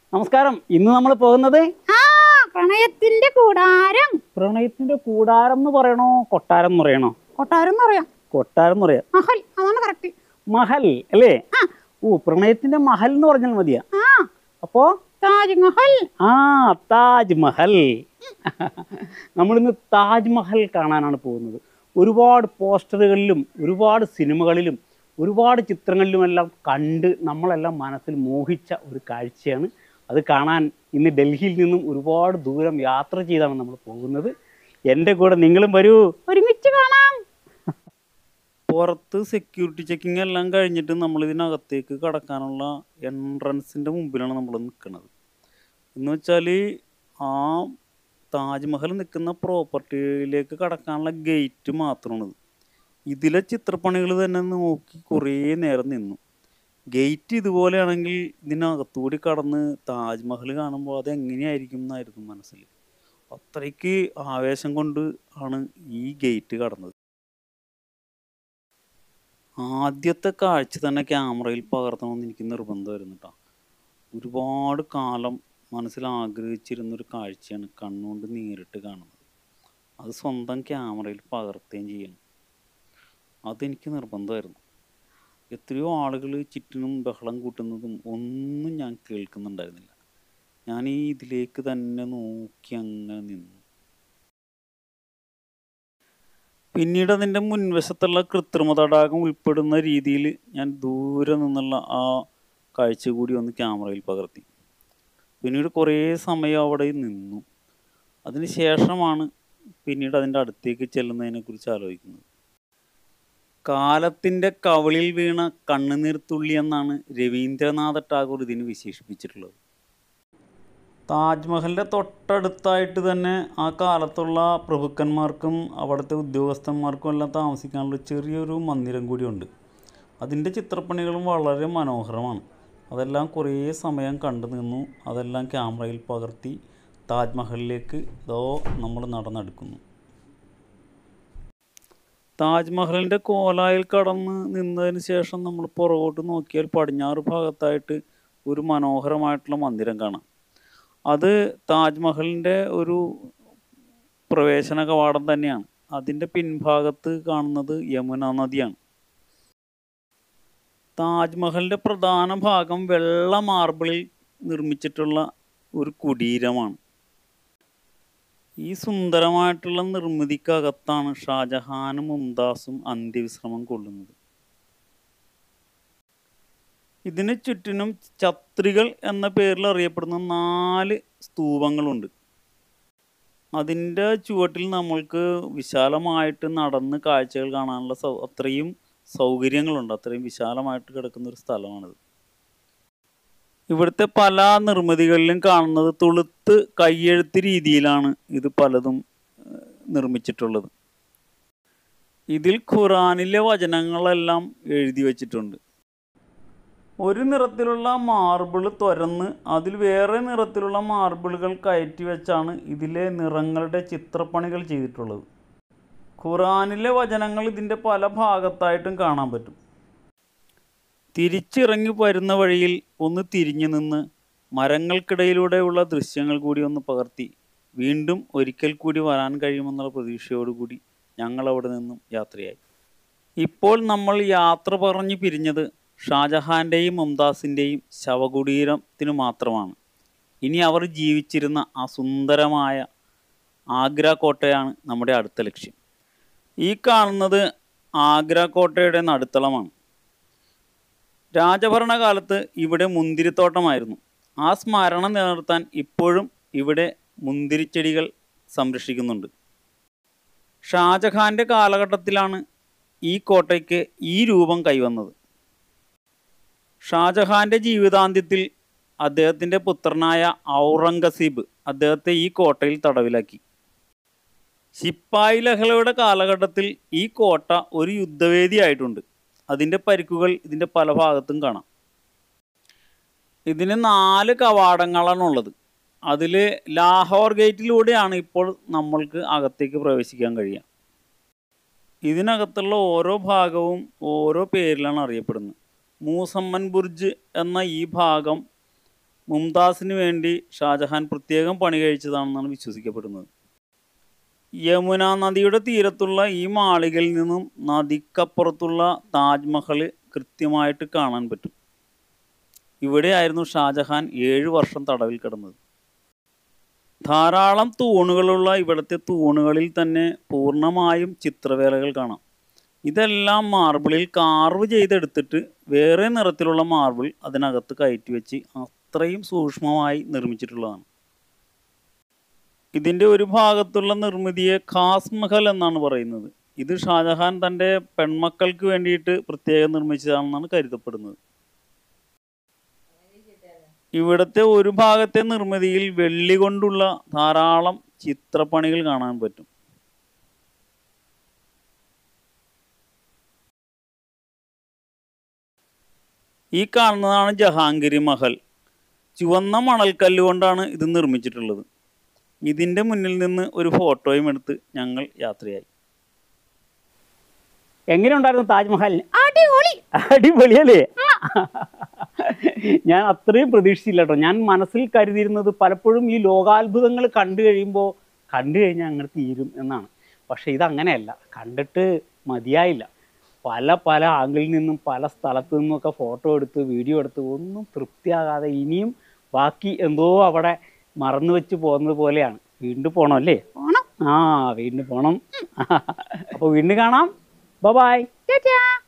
നമസ്കാരം ഇന്ന് നമ്മൾ പോകുന്നത് ആ പ്രണയത്തിന്റെ കൂടാരം പ്രണയത്തിന്റെ കൂടാരം എന്ന് പറയണോ കൊട്ടാരം എന്ന് പറയണോ കൊട്ടാരം എന്ന് പറയാം കൊട്ടാരം എന്ന് പറയാം മഹൽ അതാണ് കറക്റ്റ് മഹൽ അല്ലേ ആ. ഓ പ്രണയത്തിന്റെ മഹൽ എന്ന് പറഞ്ഞാൽ മതിയാ ആ അപ്പോ താജ്മഹൽ ആ താജ്മഹൽ നമ്മളിന്ന് താജ്മഹൽ കാണാനാണ് പോകുന്നത് ഒരുപാട് പോസ്റ്ററുകളിലും ഒരുപാട് സിനിമകളിലും ഒരുപാട് ചിത്രങ്ങളിലുമെല്ലാം കണ്ട് നമ്മളെല്ലാം മനസ്സിൽ മോഹിച്ച ഒരു കാഴ്ചയാണ് അത് കാണാൻ ഇന്ന് ഡൽഹിയിൽ നിന്നും ഒരുപാട് ദൂരം യാത്ര ചെയ്താണ് നമ്മൾ പോകുന്നത് എൻ്റെ കൂടെ നിങ്ങളും വരൂ ഒരുമിച്ച് കാണാം പുറത്ത് സെക്യൂരിറ്റി ചെക്കിംഗ് എല്ലാം കഴിഞ്ഞിട്ട് നമ്മൾ ഇതിനകത്തേക്ക് കടക്കാനുള്ള എൻട്രൻസിൻ്റെ മുമ്പിലാണ് നമ്മൾ നിൽക്കുന്നത് എന്ന് വെച്ചാൽ ആ താജ്മഹൽ നിൽക്കുന്ന പ്രോപ്പർട്ടിയിലേക്ക് കടക്കാനുള്ള ഗേറ്റ് മാത്രമാണിത് ഇതിലെ ചിത്രപ്പണികൾ തന്നെ നോക്കി കുറേ നേരം നിന്നു ഗേറ്റ് ഇതുപോലെയാണെങ്കിൽ ഇതിനകത്തുകൂടി കടന്ന് താജ്മഹൽ കാണുമ്പോൾ അത് എങ്ങനെയായിരിക്കും എന്നായിരുന്നു മനസ്സിൽ അത്രയ്ക്ക് ആവേശം കൊണ്ട് ആണ് ഈ ഗേറ്റ് കടന്നത് ആദ്യത്തെ കാഴ്ച തന്നെ ക്യാമറയിൽ പകർത്തണമെന്ന് എനിക്ക് നിർബന്ധമായിരുന്നു കേട്ടോ ഒരുപാട് കാലം മനസ്സിൽ ആഗ്രഹിച്ചിരുന്ന ഒരു കാഴ്ചയാണ് കണ്ണുകൊണ്ട് നേരിട്ട് കാണുന്നത് അത് സ്വന്തം ക്യാമറയിൽ പകർത്തുകയും ചെയ്യണം അതെനിക്ക് നിർബന്ധമായിരുന്നു എത്രയോ ആളുകൾ ചുറ്റിനും ബഹളം കൂട്ടുന്നതും ഒന്നും ഞാൻ കേൾക്കുന്നുണ്ടായിരുന്നില്ല ഞാൻ ഈ ഇതിലേക്ക് തന്നെ നോക്കി അങ്ങനെ നിന്നു പിന്നീട് അതിൻ്റെ മുൻവശത്തുള്ള കൃത്രിമ തടാകം ഉൾപ്പെടുന്ന രീതിയിൽ ഞാൻ ദൂരെ നിന്നുള്ള ആ കാഴ്ച കൂടി ഒന്ന് ക്യാമറയിൽ പകർത്തി പിന്നീട് കുറേ സമയം അവിടെ നിന്നു അതിന് ശേഷമാണ് പിന്നീട് അതിൻ്റെ അടുത്തേക്ക് ചെല്ലുന്നതിനെക്കുറിച്ച് ആലോചിക്കുന്നത് കാലത്തിൻ്റെ കവളിൽ വീണ കണ്ണുനീർ തുള്ളി എന്നാണ് രവീന്ദ്രനാഥ ടാഗോർ ഇതിന് വിശേഷിപ്പിച്ചിട്ടുള്ളത് താജ്മഹലിൻ്റെ തൊട്ടടുത്തായിട്ട് തന്നെ ആ കാലത്തുള്ള പ്രഭുക്കന്മാർക്കും അവിടുത്തെ ഉദ്യോഗസ്ഥന്മാർക്കും എല്ലാം താമസിക്കാനുള്ള ചെറിയൊരു മന്ദിരം കൂടിയുണ്ട് അതിൻ്റെ ചിത്രപ്പണികളും വളരെ മനോഹരമാണ് അതെല്ലാം കുറേ സമയം കണ്ടു നിന്നു അതെല്ലാം ക്യാമറയിൽ പകർത്തി താജ്മഹലിലേക്ക് ഇതോ നമ്മൾ നടന്നെടുക്കുന്നു താജ്മഹലിൻ്റെ കോലായിൽ കടന്ന് നിന്നതിന് ശേഷം നമ്മൾ പുറകോട്ട് നോക്കിയാൽ പടിഞ്ഞാറ് ഭാഗത്തായിട്ട് ഒരു മനോഹരമായിട്ടുള്ള മന്ദിരം കാണാം അത് താജ്മഹലിൻ്റെ ഒരു പ്രവേശന കവാടം തന്നെയാണ് അതിൻ്റെ പിൻഭാഗത്ത് കാണുന്നത് യമുന നദിയാണ് താജ്മഹലിൻ്റെ പ്രധാന ഭാഗം വെള്ള മാർബിളിൽ നിർമ്മിച്ചിട്ടുള്ള ഒരു കുടീരമാണ് ഈ സുന്ദരമായിട്ടുള്ള നിർമ്മിതിക്കകത്താണ് ഷാജഹാനും മുംതാസും അന്ത്യവിശ്രമം കൊള്ളുന്നത് ഇതിന് ചുറ്റിനും ഛത്രികൾ എന്ന പേരിൽ അറിയപ്പെടുന്ന നാല് സ്തൂപങ്ങളുണ്ട് അതിൻ്റെ ചുവട്ടിൽ നമ്മൾക്ക് വിശാലമായിട്ട് നടന്ന് കാഴ്ചകൾ കാണാനുള്ള സൗ അത്രയും സൗകര്യങ്ങളുണ്ട് അത്രയും വിശാലമായിട്ട് കിടക്കുന്ന ഒരു സ്ഥലമാണിത് ഇവിടുത്തെ പല നിർമ്മിതികളിലും കാണുന്നത് തുളുത്ത് കയ്യെഴുത്ത് രീതിയിലാണ് ഇത് പലതും ഏഹ്, നിർമ്മിച്ചിട്ടുള്ളത് ഇതിൽ ഖുറാനിലെ വചനങ്ങളെല്ലാം എഴുതി വച്ചിട്ടുണ്ട് ഒരു നിറത്തിലുള്ള മാർബിൾ തുരന്ന് അതിൽ വേറെ നിറത്തിലുള്ള മാർബിളുകൾ കയറ്റി വെച്ചാണ് ഇതിലെ നിറങ്ങളുടെ ചിത്രപ്പണികൾ ചെയ്തിട്ടുള്ളത് ഖുറാനിലെ വചനങ്ങൾ ഇതിൻ്റെ പല ഭാഗത്തായിട്ടും കാണാൻ പറ്റും തിരിച്ചിറങ്ങി വരുന്ന വഴിയിൽ ഒന്ന് തിരിഞ്ഞു നിന്ന് മരങ്ങൾക്കിടയിലൂടെയുള്ള ദൃശ്യങ്ങൾ കൂടി ഒന്ന് പകർത്തി വീണ്ടും ഒരിക്കൽ കൂടി വരാൻ കഴിയുമെന്നുള്ള പ്രതീക്ഷയോടുകൂടി ഞങ്ങൾ അവിടെ നിന്നും യാത്രയായി ഇപ്പോൾ നമ്മൾ യാത്ര പറഞ്ഞു പിരിഞ്ഞത് ഷാജഹാൻ്റെയും മുംതാസിൻ്റെയും ശവകുടീരത്തിനു മാത്രമാണ് ഇനി അവർ ജീവിച്ചിരുന്ന ആ സുന്ദരമായ ആഗ്ര കോട്ടയാണ് നമ്മുടെ അടുത്ത ലക്ഷ്യം ഈ കാണുന്നത് ആഗ്ര കോട്ടയുടെ നടുത്തളമാണ് രാജഭരണകാലത്ത് ഇവിടെ മുന്തിരിത്തോട്ടമായിരുന്നു ആ സ്മരണ നിലനിർത്താൻ ഇപ്പോഴും ഇവിടെ മുന്തിരിച്ചെടികൾ സംരക്ഷിക്കുന്നുണ്ട് ഷാജഹാന്റെ കാലഘട്ടത്തിലാണ് ഈ കോട്ടയ്ക്ക് ഈ രൂപം കൈവന്നത് ഷാജഹാന്റെ ജീവിതാന്ത്യത്തിൽ അദ്ദേഹത്തിൻ്റെ പുത്രനായ ഔറംഗസീബ് അദ്ദേഹത്തെ ഈ കോട്ടയിൽ തടവിലാക്കി ശിപ്പായി ലഹളയുടെ കാലഘട്ടത്തിൽ ഈ കോട്ട ഒരു യുദ്ധവേദിയായിട്ടുണ്ട് അതിൻ്റെ പരിക്കുകൾ ഇതിൻ്റെ പല ഭാഗത്തും കാണാം ഇതിന് നാല് കവാടങ്ങളാണുള്ളത് അതിൽ ലാഹോർ ഗേറ്റിലൂടെയാണ് ഇപ്പോൾ നമ്മൾക്ക് അകത്തേക്ക് പ്രവേശിക്കാൻ കഴിയുക ഇതിനകത്തുള്ള ഓരോ ഭാഗവും ഓരോ പേരിലാണ് അറിയപ്പെടുന്നത് മൂസമ്മൻ ബുർജ് എന്ന ഈ ഭാഗം മുംതാസിന് വേണ്ടി ഷാജഹാൻ പ്രത്യേകം പണി കഴിച്ചതാണെന്നാണ് വിശ്വസിക്കപ്പെടുന്നത് യമുന നദിയുടെ തീരത്തുള്ള ഈ മാളികയിൽ നിന്നും നദിക്കപ്പുറത്തുള്ള താജ്മഹൽ കൃത്യമായിട്ട് കാണാൻ പറ്റും ഇവിടെയായിരുന്നു ഷാജഹാൻ ഏഴ് വർഷം തടവിൽ കിടന്നത് ധാരാളം തൂണുകളുള്ള ഇവിടുത്തെ തൂണുകളിൽ തന്നെ പൂർണ്ണമായും ചിത്രവേലകൾ കാണാം ഇതെല്ലാം മാർബിളിൽ കാർവ് ചെയ്തെടുത്തിട്ട് വേറെ നിറത്തിലുള്ള മാർബിൾ അതിനകത്ത് കയറ്റി വെച്ച് അത്രയും സൂക്ഷ്മമായി നിർമ്മിച്ചിട്ടുള്ളതാണ് ഇതിൻ്റെ ഒരു ഭാഗത്തുള്ള നിർമ്മിതിയെ ഖാസ് മഹൽ എന്നാണ് പറയുന്നത് ഇത് ഷാജഹാൻ തൻ്റെ പെൺമക്കൾക്ക് വേണ്ടിയിട്ട് പ്രത്യേകം നിർമ്മിച്ചതാണെന്നാണ് കരുതപ്പെടുന്നത് ഇവിടുത്തെ ഒരു ഭാഗത്തെ നിർമ്മിതിയിൽ വെള്ളി കൊണ്ടുള്ള ധാരാളം ചിത്രപ്പണികൾ കാണാൻ പറ്റും ഈ കാണുന്നതാണ് ജഹാംഗീരി മഹൽ ചുവന്ന മണൽക്കല്ല് കൊണ്ടാണ് ഇത് നിർമ്മിച്ചിട്ടുള്ളത് ഇതിൻ്റെ മുന്നിൽ നിന്ന് ഒരു ഫോട്ടോയും എടുത്ത് ഞങ്ങൾ യാത്രയായി എങ്ങനെയുണ്ടായിരുന്നു താജ്മഹൽ അടിപൊളി അടിപൊളിയല്ലേ ഞാൻ അത്രയും പ്രതീക്ഷിച്ചില്ല കേട്ടോ ഞാൻ മനസ്സിൽ കരുതിയിരുന്നത് പലപ്പോഴും ഈ ലോകാത്ഭുതങ്ങൾ കണ്ടു കഴിയുമ്പോൾ കണ്ടു കഴിഞ്ഞാൽ അങ്ങനെ തീരും എന്നാണ് പക്ഷെ ഇതങ്ങനെയല്ല കണ്ടിട്ട് മതിയായില്ല പല പല ആംഗിളിൽ നിന്നും പല സ്ഥലത്തു നിന്നൊക്കെ ഫോട്ടോ എടുത്ത് വീഡിയോ എടുത്ത് ഒന്നും തൃപ്തിയാകാതെ ഇനിയും ബാക്കി എന്തോ അവിടെ മറന്നു വെച്ച് പോകുന്നത് പോലെയാണ് വീണ്ടും പോകണം അല്ലേ പോണം ആ വീണ്ടും പോകണം അപ്പോൾ വീണ്ടും കാണാം ബൈ ചേച്ചാ